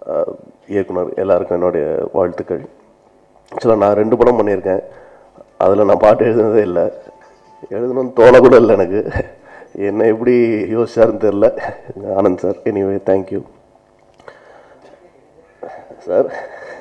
அஹ், இயக்குனர் எல்லாருக்கும் என்னுடைய வாழ்த்துக்கள் ஆக்சுவலாக நான் ரெண்டு படம் பண்ணியிருக்கேன் அதில் நான் பாட்டு எழுதுனதே இல்லை எழுதணும்னு தோண கூட இல்லை எனக்கு என்ன எப்படி யோசிச்சாருன்னு தெரில Anand sir anyway thank you sir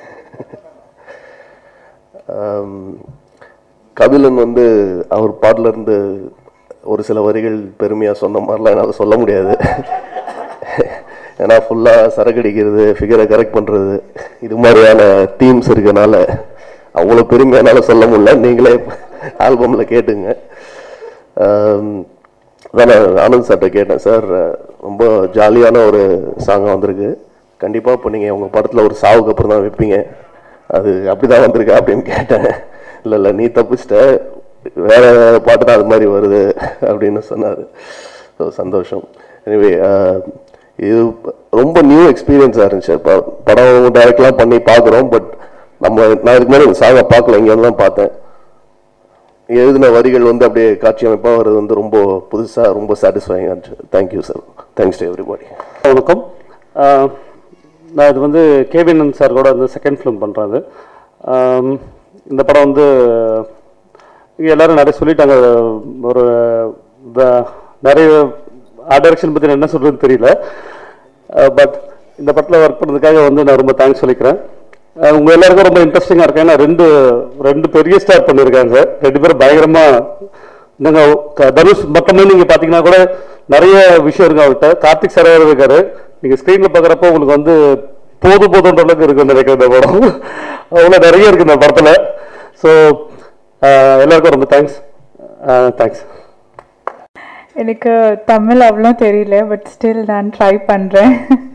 Kabilan வந்து அவர் பாட்டுல இருந்து ஒரு சில வரிகள் பெருமையாக சொன்ன மாதிரிலாம் என்னால் சொல்ல முடியாது ஏன்னா ஃபுல்லாக சரக்கடிக்கிறது ஃபிகரை கரெக்ட் பண்ணுறது இது மாதிரியான தீம்ஸ் இருக்கனால அவ்வளோ பெருமையாக என்னால் சொல்ல முடியல நீங்களே ஆல்பமில் கேட்டுங்க ஆம், அதான் நான் ஆனந்த் சார்கிட்ட கேட்டேன் சார் ரொம்ப ஜாலியான ஒரு சாங்காக வந்திருக்கு கண்டிப்பாக இப்போ நீங்கள் உங்கள் படத்தில் ஒரு சாவுக்கு அப்புறம் தான் வைப்பீங்க அது அப்படி தான் வந்திருக்கு அப்படின்னு கேட்டேன் இல்லை இல்லை நீ தப்பிச்சிட்ட வேற பாட்டு தான் அது மாதிரி வருது அப்படின்னு சொன்னார் ஸோ சந்தோஷம் எனிவே இது ரொம்ப நியூ எக்ஸ்பீரியன்ஸாக இருந்துச்சு இப்போ படம் டைரக்ட்லாம் பண்ணி பார்க்குறோம் பட் நம்ம நான் இதுக்கு முன்னாடி இந்த சாங்கை பார்க்கல இங்கே தான் பார்த்தேன் எழுதின வரிகள் வந்து அப்படியே காட்சி அமைப்பாக வர்றது வந்து ரொம்ப புதுசாக ரொம்ப சாட்டிஸ்ஃபைங்காக இருந்துச்சு thank you sir thanks to everybody வணக்கம் ஆஹ் நான் இது வந்து கேவினன் சார் கூட வந்து செகண்ட் ஃபிலிம் பண்ணுறது இந்த படம் வந்து இங்கே எல்லாரும் நிறைய சொல்லிட்டாங்க ஒரு வ- நிறைய ஆர்ட் டைரக்ஷன் பற்றி என்ன சொல்கிறதுன்னு தெரியல பட் இந்த படத்தில் ஒர்க் பண்ணதுக்காக வந்து நான் ரொம்ப தேங்க்ஸ் சொல்லிக்கிறேன் அஹ் உங்க எல்லாருக்கும் ரொம்ப இன்ட்ரெஸ்டிங்காக இருக்கு ஏன்னா ரெண்டு ரெண்டு பெரிய ஸ்டார் பண்ணியிருக்காங்க ரெண்டு பேரும் பயங்கரமாக நாங்க க- தனுஷ் மொத்தமே நீங்க பாத்தீங்கன்னா கூட நிறைய விஷயம் இருக்கு அவர்கிட்ட கார்த்திக் சார் வேற இருக்காரு நீங்க ஸ்கிரீன்ல பாக்குறப்போ உங்களுக்கு வந்து போது போதுன்ற அளவுக்கு இருக்கு நினைக்கிற இந்த படம் அவ்வளவு நிறைய இருக்கு இந்த படத்துல ஸோ எல்லாருக்கும் ரொம்ப தேங்க்ஸ் தேங்க்ஸ் எனக்கு தமிழ் அவ்வளோ தெரியல பட் ஸ்டில் நான் ட்ரை பண்ணுறேன்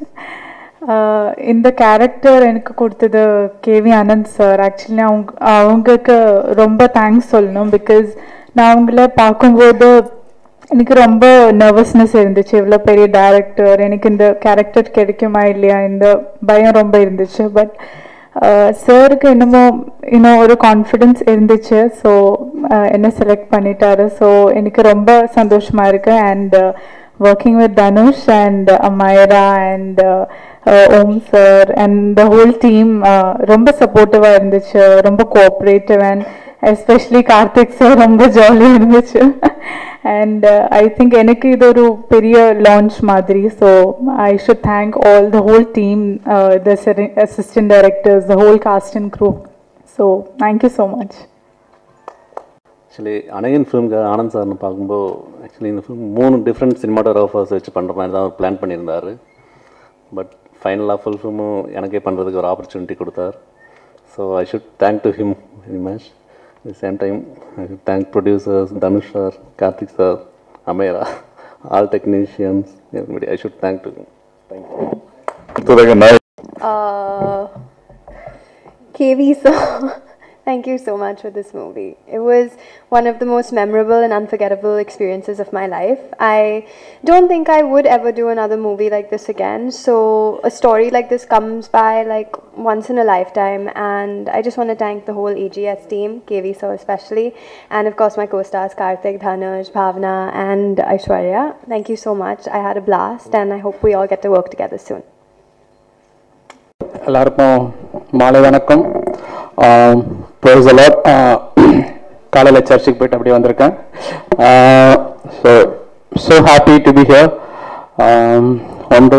இந்த கேரக்டர் எனக்கு கொடுத்தது கேவி ஆனந்த் சார் ஆக்சுவலி அவங்க அவங்களுக்கு ரொம்ப தேங்க்ஸ் சொல்லணும் பிகாஸ் நான் அவங்கள பார்க்கும்போது எனக்கு ரொம்ப நர்வஸ்னஸ் இருந்துச்சு இவ்வளோ பெரிய டேரக்டர் எனக்கு இந்த கேரக்டர் கிடைக்குமா இல்லையா இந்த பயம் ரொம்ப இருந்துச்சு பட் சாருக்கு என்னமோ இன்னும் ஒரு கான்ஃபிடென்ஸ் இருந்துச்சு ஸோ என்ன செலக்ட் பண்ணிட்டாரு ஸோ எனக்கு ரொம்ப சந்தோஷமா இருக்கு and working with Dhanush and Amyra and Om sir and the whole team ரொம்ப சப்போர்ட்டிவாக இருந்துச்சு ரொம்ப cooperative and especially Karthik sir ரொம்ப ஜாலியாக இருந்துச்சு அண்ட் ஐ திங்க் எனக்கு இது ஒரு பெரிய லான்ச் மாதிரி so I should thank all the whole team the assistant directors the whole cast and crew so thank you so much actually அணையன் ஃபிலிம்க்கு ஆனந்த் சார்னு பார்க்கும்போது ஆக்சுவலி இந்த ஃபிலிம் மூணு டிஃப்ரெண்ட் சினிமாட்டோகிராஃபர்ஸ் வச்சு பண்ணுற மாதிரி தான் அவர் பிளான் பண்ணியிருந்தார் பட் ஃபைனலாக ஃபுல் ஃபிலிமும் எனக்கே பண்ணுறதுக்கு ஒரு ஆப்பர்ச்சுனிட்டி கொடுத்தார் so I should thank to him very much the same time I should thank producers Dhanush sir Karthik sir Amyra all technicians everybody I should thank to him thank you Uh, KV, so thank you so much for this movie. It was one of the most memorable and unforgettable experiences of my life. I don't think I would ever do another movie like this again. So a story like this comes by like once in a lifetime, and I just want to thank the whole AGS team, KV so especially, and of course my co-stars Karthik, Dhanush, Bhavna, and Aishwarya. Thank you so much. I had a blast, and I hope we all get to work together soon. எல்லாருக்கும் மாலை வணக்கம் price allot காலையில் சர்ச்சுக்கு போயிட்டு அப்படியே வந்திருக்கேன் so so happy to be here ஒன்று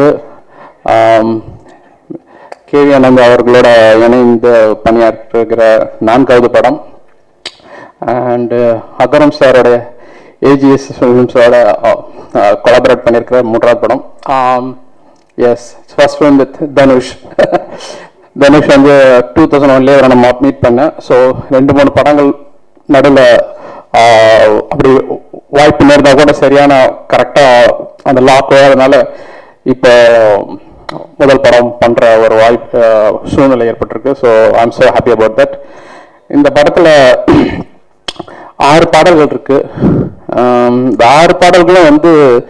கேவி ஆனந்த் அவர்களோட இணைந்து பணியாற்றுகிற நான்காவது படம் அண்ட் அகரம் சாரோட ஏஜிஎஸ் ஃபிலிம்ஸோட கொலாபரேட் பண்ணியிருக்கிற மூன்றாவது படம் yes first film with Dhanush Dhanush வந்து டூ தௌசண்ட் ஒன்லேயே அவரை நம்ம மீட் பண்ணேன் ஸோ ரெண்டு மூணு படங்கள் நடுவில் அப்படி வாய்ப்பு நேர்ந்தா கூட சரியான கரெக்டாக அந்த லாக் அதனால இப்போ முதல் படம் பண்ணுற ஒரு வாய்ப்பு ஆஹ், சூழ்நிலை ஏற்பட்டிருக்கு so I am so happy about that இந்த படத்தில் ஆறு பாடல்கள் இருக்கு ஆம், இந்த ஆறு பாடல்களும் வந்து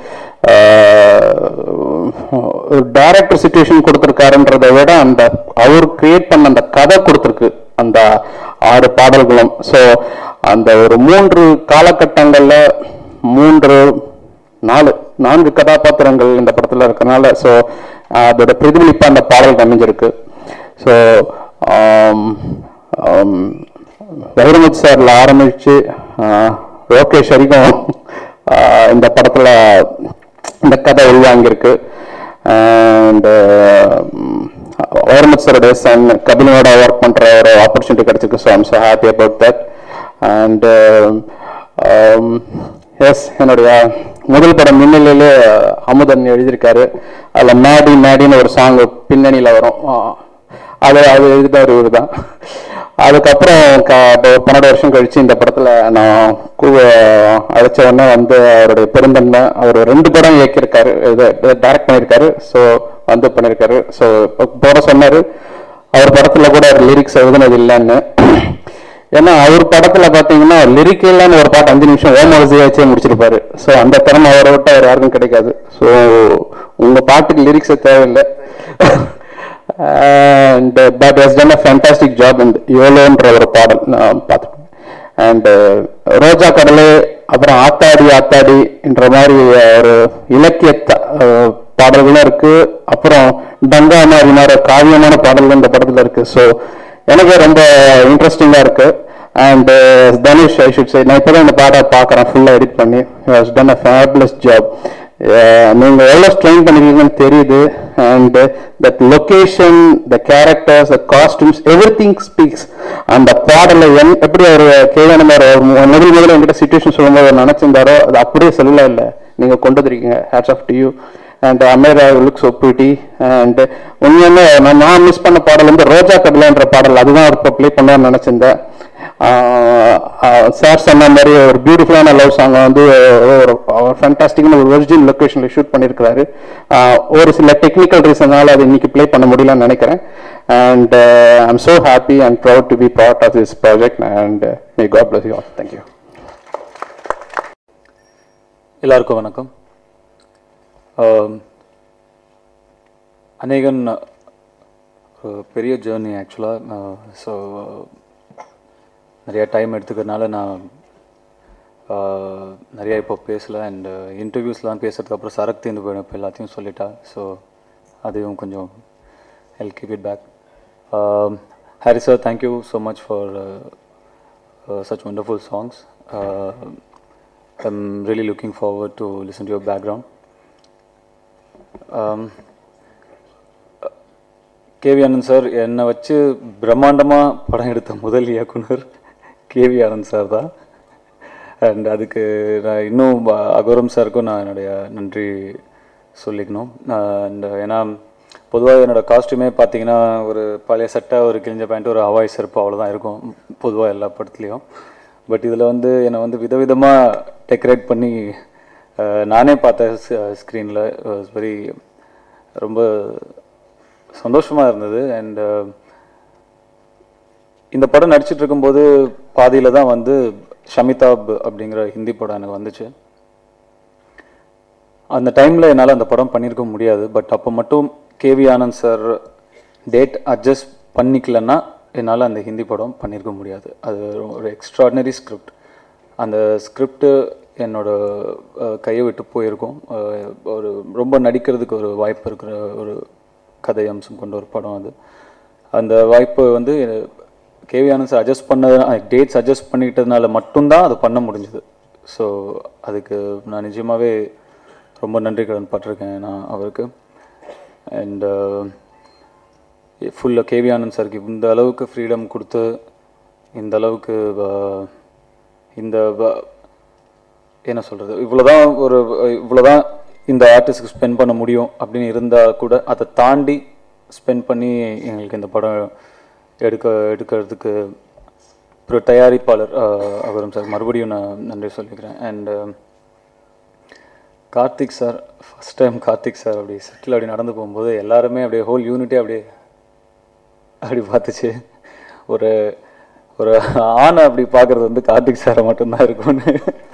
டைரக்டர் சுச்சுவேஷன் கொடுத்துருக்காருன்றதை விட அந்த அவர் கிரியேட் பண்ண அந்த கதை கொடுத்துருக்கு அந்த ஆறு பாடல்களும் ஸோ அந்த ஒரு மூன்று காலகட்டங்களில் மூன்று நாலு நான்கு கதாபாத்திரங்கள் இந்த படத்தில் இருக்கறனால ஸோ அதோட பிரதிபலிப்பாக அந்த பாடல் அமைஞ்சிருக்கு ஸோ வைரமுத் சார்ல ஆரம்பிச்சு ஆஹ், லோகேஷ் வரைக்கும் ஆஹ், இந்த படத்துல இந்த கதை உள்வாங்கியிருக்கு அண்ட் வைரமுத் சாரோட சன் கபிலனோட ஒர்க் பண்ற ஒரு ஆப்பர்ச்சுனிட்டி கிடைச்சிருக்கு so I'm so happy about that and yes என்னுடைய முதல் படம் மின்னலிலே அமுதன் எழுதியிருக்காரு அதில் மேடி மேடின்னு ஒரு சாங் பின்னணியில் வரும் ஆஹ், அது அது எழுதிட்டார் இவர் தான் அதுக்கப்புறம் க ஒரு பன்னெண்டு வருஷம் கழிச்சு இந்த படத்துல நான் கூ அழைச்ச உடனே வந்து அவருடைய பெருந்தன்மை அவர் ரெண்டு படம் இயக்கியிருக்காரு இது டைரக்ட் பண்ணியிருக்காரு ஸோ வந்து பண்ணியிருக்காரு ஸோ போட சொன்னாரு அவர் படத்துல கூட லிரிக்ஸ் எழுதுனது இல்லைன்னு ஏன்னா அவர் படத்துல பாத்தீங்கன்னா லிரிக் இல்லைன்னு ஒரு பாட்டு அஞ்சு நிமிஷம் ஓம் வசதியாச்சே முடிச்சிருப்பாரு ஸோ அந்த திறமை அவரை விட்டு அவர் யாருக்கும் கிடைக்காது ஸோ உங்க பாட்டுக்கு லிரிக்ஸே தேவையில்லை and but has done a fantastic job இந்த யோலோன்ற ஒரு பாடல் நான் பார்த்துட்டேன் அண்ட் ரோஜா கடலே அப்புறம் ஆத்தாடி ஆத்தாடி என்ற மாதிரி ஒரு இலக்கிய த- அஹ், பாடல்களும் இருக்கு அப்புறம் டங்கா மாதிரி மாதிரி காவியமான பாடல்கள் இந்த படத்துல இருக்கு ஸோ எனக்கு ரொம்ப இன்ட்ரெஸ்டிங்கா இருக்கு and Dhanush I should say நான் இப்போதான் இந்த பாட்டை பார்க்குறேன் ஃபுல்லாக எடிட் பண்ணி has done a fabulous job நீங்க எவ்வளவு ஸ்ட்ரெயின் பண்ணிருக்கீங்கன்னு தெரியுது and that location the characters the costumes everything speaks அந்த பாடல என் எப்படி அவர் கேள்வி முதல் முதல்ல என்கிட்ட சுச்சுவேஷன் சொல்லும்போது அவர் நினைச்சிருந்தாரோ அது அப்படியே சொல்லல இல்ல நீங்க கொண்டு வந்திருக்கீங்க hats off to you and Amyra look so pretty and உண்மையுமே நான் நான் மிஸ் பண்ண பாடல் வந்து ரோஜா கடலைன்ற பாடல் அதுதான் அவர் இப்போ ப்ளே பண்ணுவார்னு நினைச்சிருந்தேன் சார் சொன்ன மாதிரி ஒரு பியூட்டிஃபுல்லான லவ் சாங் வந்து ஒரு அவர் ஃபேண்டாஸ்டிக்கான ஒரு ஒரிஜினல் லொக்கேஷனில் ஷூட் பண்ணியிருக்கிறாரு ஆஹ் ஒரு சில டெக்னிக்கல் ரீசனால அது இன்னைக்கு ப்ளே பண்ண முடியலன்னு நினைக்கிறேன் and I'm so happy and proud to be part of this project and may god bless you all thank you எல்லாருக்கும் வணக்கம் ஆம், அநேகன் ஒரு பெரிய ஜேர்னி ஆக்சுவலாக ஸோ நிறைய டைம் எடுத்துக்கிறதுனால நான் ஆஹ், நிறைய இப்போ பேசல அண்ட் இன்டர்வியூஸ்லாம் பேசுறதுக்கு அப்புறம் சரக்கு தீர்ந்து போயிடும் இப்போ எல்லாத்தையும் சொல்லிட்டா ஸோ அதையும் கொஞ்சம் hell keep it back Harris sir thank you so much for such wonderful songs uh, I'm really looking forward to listen to your background. Um, KV Anand sir என்னை வச்சு பிரம்மாண்டமாக படம் எடுத்த முதல் இயக்குனர் கேவி ஆனந்த் சார் தான் அண்ட் அதுக்கு நான் இன்னும் அ- அகோரம் சாருக்கும் நான் என்னுடைய நன்றி சொல்லிக்கணும் அண்ட் ஏன்னா பொதுவாக என்னோட காஸ்ட்யூமே பார்த்தீங்கன்னா ஒரு பழைய சட்டை ஒரு கிழிஞ்ச பேண்ட் ஒரு ஹவாய் செருப்பு அவ்வளோதான் இருக்கும் பொதுவாக எல்லா படத்துலேயும் பட் இதில் வந்து என்னை வந்து விதவிதமாக டெக்கரேட் பண்ணி அஹ், நானே பார்த்தேன் ஸ்க்ரீனில் வெரி ரொம்ப சந்தோஷமாக இருந்தது அண்ட் இந்த படம் நடிச்சிட்டு இருக்கும்போது பாதியில் தான் வந்து ஷமிதாப் அப்படிங்கிற ஹிந்தி படம் எனக்கு வந்துச்சு அந்த டைமில் என்னால் அந்த படம் பண்ணியிருக்க முடியாது பட் அப்போ மட்டும் KV Anand sir date adjust பண்ணிக்கலன்னா என்னால் அந்த ஹிந்தி படம் பண்ணியிருக்க முடியாது அது ஒரு எக்ஸ்ட்ராடினரி ஸ்கிரிப்ட் அந்த ஸ்கிரிப்டு என்னோட அஹ், கையை விட்டு போயிருக்கும் அஹ், ஒரு ரொம்ப நடிக்கிறதுக்கு ஒரு வாய்ப்பு இருக்கிற ஒரு கதை அம்சம் கொண்ட ஒரு படம் அது அந்த வாய்ப்பு வந்து கேவி ஆனந்த் சார் அட்ஜஸ்ட் பண்ணது டேட்ஸ் அட்ஜஸ்ட் பண்ணிக்கிட்டதுனால மட்டும்தான் அதை பண்ண முடிஞ்சது ஸோ அதுக்கு நான் நிஜமாவே ரொம்ப நன்றி கடன் பட்டிருக்கேன் நான் அவருக்கு அண்ட் ஃபுல்லாக கேவி ஆனந்த் சாருக்கு இந்த அளவுக்கு ஃப்ரீடம் கொடுத்து இந்த அளவுக்கு அஹ், இந்த வ- என்ன சொல்கிறது இவ்வளோதான் ஒரு இவ்வளோதான் இந்த ஆர்டிஸ்ட்க்கு ஸ்பெண்ட் பண்ண முடியும் அப்படின்னு இருந்தால் கூட அதை தாண்டி ஸ்பெண்ட் பண்ணி எங்களுக்கு இந்த படம் எடுக்க எடுக்கிறதுக்கு ஒரு தயாரிப்பாளர் அஹ், அவரும் சார் மறுபடியும் நான் நன்றி சொல்லிக்கிறேன் and Karthik sir first time Karthik sir அப்படி செட்டில் அப்படி நடந்து போகும்போது எல்லாருமே அப்படியே ஹோல் யூனிட்டே அப்படியே அப்படி பார்த்துச்சு ஒரு ஒரு ஆணை அப்படி பார்க்குறது வந்து கார்த்திக் சாரை மட்டும்தான் இருக்கும்னு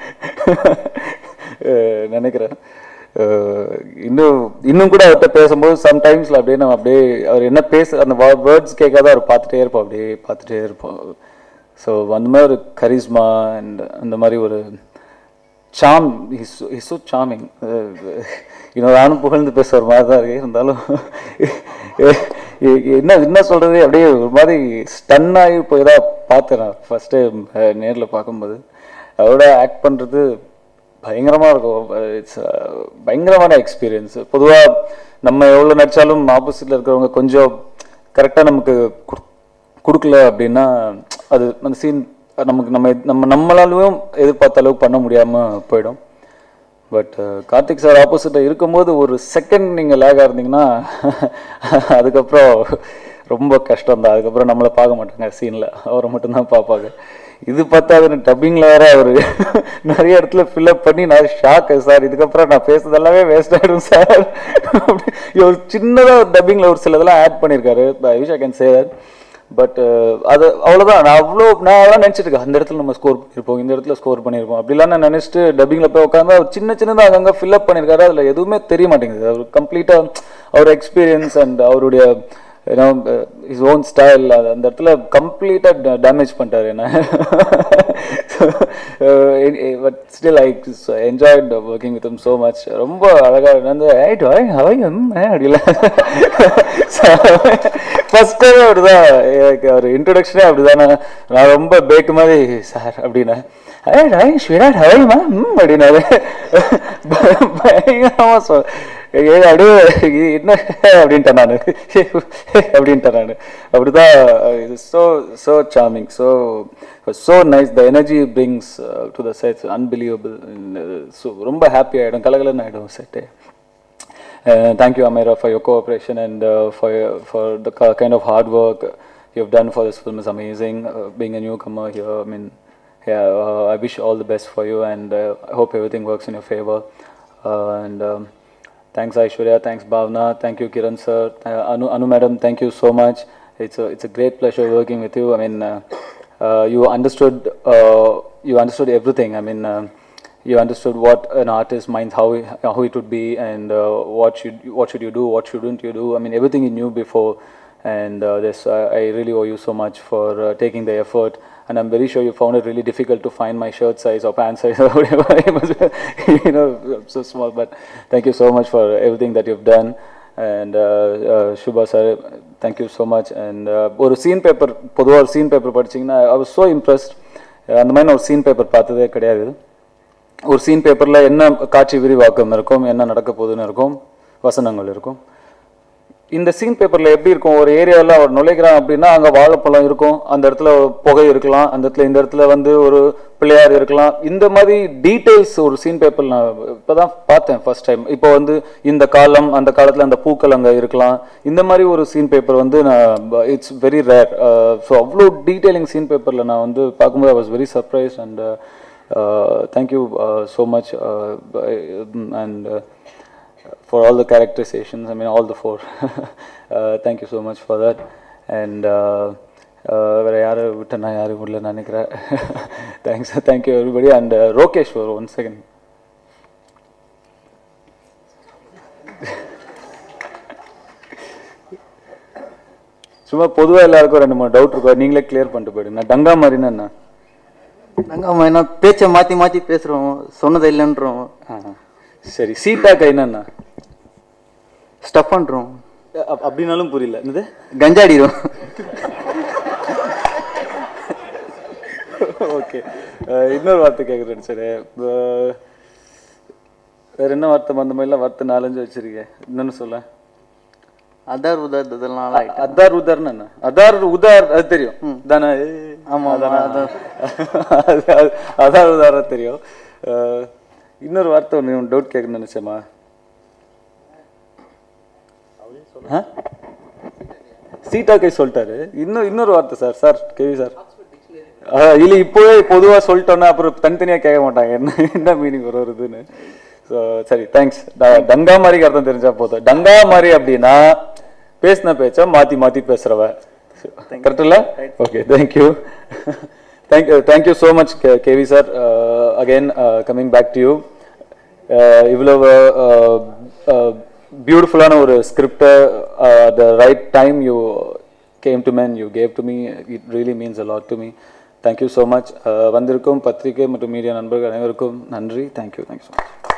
அஹ் நினைக்கிறேன் அஹ் இன்னும் இன்னும் கூட அவர்கிட்ட பேசும்போது சம்டைம்ஸில் அப்படியே நம்ம அப்படியே அவர் என்ன பேச அந்த வேர்ட்ஸ் கேட்காத அவர் பார்த்துட்டே இருப்போம் அப்படியே பார்த்துட்டே இருப்போம் ஸோ அந்த மாதிரி ஒரு கரிஸ்மா அண்ட் அந்த மாதிரி ஒரு charm is is so charming இன்னொரு நானும் புகழ்ந்து பேசுகிற மாதிரி தான் இருக்கு இருந்தாலும் என்ன என்ன சொல்கிறது அப்படியே ஒரு மாதிரி ஸ்டன் ஆகி போய் தான் பார்த்தேன் நான் ஃபஸ்ட் டைம் நேரில் பார்க்கும்போது அதோட ஆக்ட் பண்ணுறது பயங்கரமாக இருக்கும் இட்ஸ் பயங்கரமான எக்ஸ்பீரியன்ஸ் பொதுவாக நம்ம எவ்வளோ நடித்தாலும் ஆப்போசிட்டில் இருக்கிறவங்க கொஞ்சம் கரெக்டாக நமக்கு குடு- கொடுக்கல அப்படின்னா அது அந்த சீன் நமக்கு நம்ம நம்ம நம்மளாலும் எதிர்பார்த்த அளவுக்கு பண்ண முடியாமல் போயிடும் பட் கார்த்திக் சார் ஆப்போசிட்டில் இருக்கும்போது ஒரு செகண்ட் நீங்கள் லேகாக இருந்தீங்கன்னா அதுக்கப்புறம் ரொம்ப கஷ்டம் தான் அதுக்கப்புறம் நம்மளை பார்க்க மாட்டாங்க சீனில் அவரை மட்டும்தான் பார்ப்பாங்க இது பார்த்தாது டப்பிங்கில் வேற அவர் நிறைய இடத்துல ஃபில்அப் பண்ணி நான் ஷாக்கு சார் இதுக்கப்புறம் நான் பேசுறது எல்லாமே வேஸ்ட் ஆகிடும் சார் ஒரு சின்னதாக டப்பிங்கில் ஒரு சிலதெல்லாம் ஆட் பண்ணியிருக்காரு I wish I can say but அது அவ்வளோதான் நான் அவ்வளோ நான் அதான் நினச்சிட்டு இருக்கேன் அந்த இடத்துல நம்ம ஸ்கோர் பண்ணியிருப்போம் இந்த இடத்துல ஸ்கோர் பண்ணியிருப்போம் அப்படிலாம் நான் நினச்சிட்டு டப்பிங்கில் போய் உட்காந்து அவர் சின்ன சின்னதாக அங்கங்கே ஃபில்அப் பண்ணியிருக்காரு அதில் எதுவுமே தெரிய மாட்டேங்குது அவர் கம்ப்ளீட்டாக அவர் எக்ஸ்பீரியன்ஸ் அண்ட் அவருடைய ஏன்னா இஸ் ஓன் ஸ்டைல் அந்த இடத்துல கம்ப்ளீட்டாக டேமேஜ் பண்ணிட்டாரு என்ன but still I enjoyed working with so much ரொம்ப அழகாக வந்து ஐட் வாய் ஹவை அப்படிலாம் ஃபர்ஸ்ட் டைம் அப்படிதான் எனக்கு அவர் இன்ட்ரொடக்ஷனே அப்படிதான் நான் நான் ரொம்ப பேக்கு மாதிரி சார் அப்படின்னா ஐ ராய் ஸ்வீராட் ஹவைமா ம் அப்படின்னாரு பயங்கரமா சொல் ஏ அப்படியே இது என்ன அப்படின்ட்டேன் நான் அப்படின்ட்டேன் நான் அப்படிதான் so so charming so so nice the energy brings to the sets unbelievable so ரொம்ப ஹாப்பி ஆகிடும் கலகலன்னு ஆகிடும் set Uh, thank you, Amira, for your cooperation and uh, for your- for the ki- kind of hard work you've done for this film is amazing. Uh, being a newcomer here, I mean, yeah, uh, I wish all the best for you, and uh, I hope everything works in your favor. Uh, and um, thanks, Aishwarya. Thanks, Bhavna. Thank you, Kiran sir. Uh, Anu, Anu madam, thank you so much. It's a it's a great pleasure working with you. I mean, uh, uh, you understood uh, you understood everything. I mean. Um, you understood what an artist minds how it- how it would be and uh, what should what should you do what shouldn't you do i mean everything you knew before and uh, this I i really owe you so much for uh, taking the effort and i'm very sure you found it really difficult to find my shirt size or pant size or whatever it was you know I'm so small but thank you so much for everything that you've done and uh, uh, Shubha sir thank you so much and uh, ஒரு scene paper பொதுவாக ஒரு scene paper படிச்சீங்கன்னா I was so impressed அந்த மாதிரி நான் ஒரு scene paper பார்த்ததே கிடையாது ஒரு சீன் பேப்பரில் என்ன காட்சி விரிவாக்கம் இருக்கும் என்ன நடக்க போகுதுன்னு இருக்கும் வசனங்கள் இருக்கும் இந்த சீன் பேப்பரில் எப்படி இருக்கும் ஒரு ஏரியாவில் அவர் நுழைக்கிறான் அப்படின்னா அங்கே வாழைப்பழம் இருக்கும் அந்த இடத்துல புகை இருக்கலாம் அந்த இடத்துல இந்த இடத்துல வந்து ஒரு பிள்ளையார் இருக்கலாம் இந்த மாதிரி டீட்டெயில்ஸ் ஒரு சீன் பேப்பர் நான் இப்போ தான் பார்த்தேன் ஃபர்ஸ்ட் டைம் இப்போ வந்து இந்த காலம் அந்த காலத்தில் அந்த பூக்கள் அங்கே இருக்கலாம் இந்த மாதிரி ஒரு சீன் பேப்பர் வந்து நான் இட்ஸ் வெரி ரேர் ஸோ அவ்வளோ டீட்டெயிலிங் சீன் பேப்பரில் நான் வந்து பார்க்கும்போது I was very surprise and uh, thank you uh, so much uh, by- um, and uh, for all the characterizations i mean all the four uh, thank you so much for that and uh, uh, வேற யாரை விட்டு நான் யாரும் விடல நினைக்கிறேன் thanks thank you everybody and Rokesh ஒரு one second சும்மா பொதுவாக எல்லாருக்கும் ரெண்டு மூணு டவுட் இருக்கும் நீங்களே கிளியர் பண்ணிட்டு போயிடுங்க நான் டங்கா மாதிரின்னா என்ன நாங்கள் அவன் என்ன பேச்சை மாற்றி மாற்றி பேசுகிறோம் சொன்னது இல்லைன்றோம் ஆ, சரி சீட்டாக்கா என்னன்னா ஸ்டஃப் பண்ணுறோம் அப்- அப்படின்னாலும் புரியல என்னது கஞ்சாடிடும் ஓகே இன்னொரு வார்த்தை கேட்குறேன் சரி அஹ், வேற என்ன வார்த்தை அந்த மாதிரிலாம் வார்த்தை நாலஞ்சு வச்சிருக்கேன் என்னன்னு சொல்ல அதார் உதார் இதெல்லாம் ஆயிட்டு அதார் உதார்னு என்ன அதார் உதார் அது தெரியும் தானே ஆமா, அதானே? அதான். அது- அது- அதார் உதார தெரியும் அஹ், இன்னொரு வார்த்தை ஒன்று டவுட் கேட்கணும்னு நினைச்சேம்மா ஆ? சீட்டா கை சொல்லிட்டாரு இன்னும் இன்னொரு வார்த்தை சார் சார் கேவி சார் இல்லை இப்போவே பொதுவாக சொல்லிட்டோன்னா அப்புறம் தனித்தனியாக கேட்க மாட்டாங்க என்ன என்ன மீனிங் வருதுன்னு ஸோ சரி தேங்க்ஸ் டங்கா மாதிரி அர்த்தம் தெரிஞ்சா போதும் டங்கா மாதிரி அப்படின்னா பேசின பேச்ச மாற்றி மாற்றி பேசுகிறவ கரெக்ட் இல்லை okay thank you thank thank you so much KV sir again coming back to you இவ்வளவு பியூட்டிஃபுல்லான ஒரு ஸ்கிரிப்டை the right time you came to man you gave to me it really means a lot to me thank you so much வந்திருக்கும் பத்திரிகை மற்றும் media நண்பர்கள் அனைவருக்கும் நன்றி தேங்க்யூ தேங்க்யூ ஸோ மச்